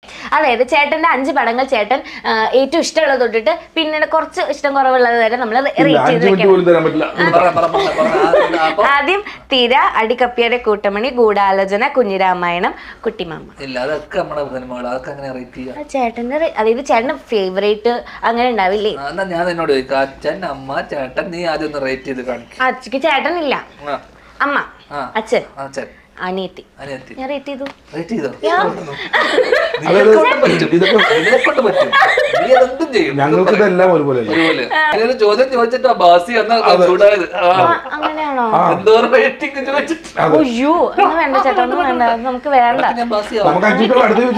അതായത് ചേട്ടന്റെ അഞ്ച് പടങ്ങൾ ചേട്ടൻ ആ, ഏറ്റവും ഇഷ്ടമുള്ളത് തൊട്ടിട്ട് പിന്നീട് കുറച്ച് ഇഷ്ടം കുറവുള്ളത് വരെ നമ്മൾ ഇല്ല റേറ്റ് ചെയ്ത് അഞ്ചു മിനിറ്റ് വെക്കണം പോലും തരാൻ പറ്റില്ല പറ, പറ, പറ, പറ. ആ, അപ്പൊ ആദ്യം തിര അടിക്കപ്പിയുടെ കൂട്ടമണി ഗൂഢാലോചന കുഞ്ഞിരാമായണം കുട്ടിമാമ ഇല്ല അതൊക്കെ നമ്മുടെ സിനിമകൾ അതൊക്കെ അങ്ങനെ റേറ്റ് ചെയ്യാം ആ ചേട്ടന്റെ re- അതായത് ചേട്ടന്റെ ഫേവറേറ്റ് അങ്ങനെ ഉണ്ടാവില്ലേ ആ, എന്നാ ഞാൻ എന്നോട് ചോദിക്കാം അച്ഛൻ അമ്മ ചേട്ടൻ നീ ആദ്യം ഒന്ന് റേറ്റ് ചെയ്ത് കാണിക്കും അച്ഛക്ക് ചേട്ടനില്ല അമ്മ ആ. അച്ഛൻ അച്ഛൻ അനിയത്തി അനിയത്തി ഞാൻ റേറ്റ് ചെയ്തു റേറ്റ് ചെയ്തോ ഞാൻ- നിന്നെ കൊണ്ട് പറ്റും ഇതൊക്കെ നിന്നെ കൊണ്ട് പറ്റും നീ അതെന്തും ചെയ്യും ഞങ്ങൾക്ക് ഇതെല്ലാം ഒരുപോലെ ഒരുപോലെ ഇതൊരു ചോദ്യം ചോദിച്ചിട്ടാ ബാസി എന്നാ ചൂടായത് ആ. ആ, അങ്ങനെയാണോ എന്തോ റേറ്റിംഗ് ചോദിച്ചിട്ട് അയ്യോ ഒന്നും വേണ്ട ചേട്ടാ ഒന്നും വേണ്ട നമുക്ക് വേണ്ട ഞാൻ ബാസിയാവും നമുക്ക് അഞ്ചു മിനിറ്റ് അടുത്ത്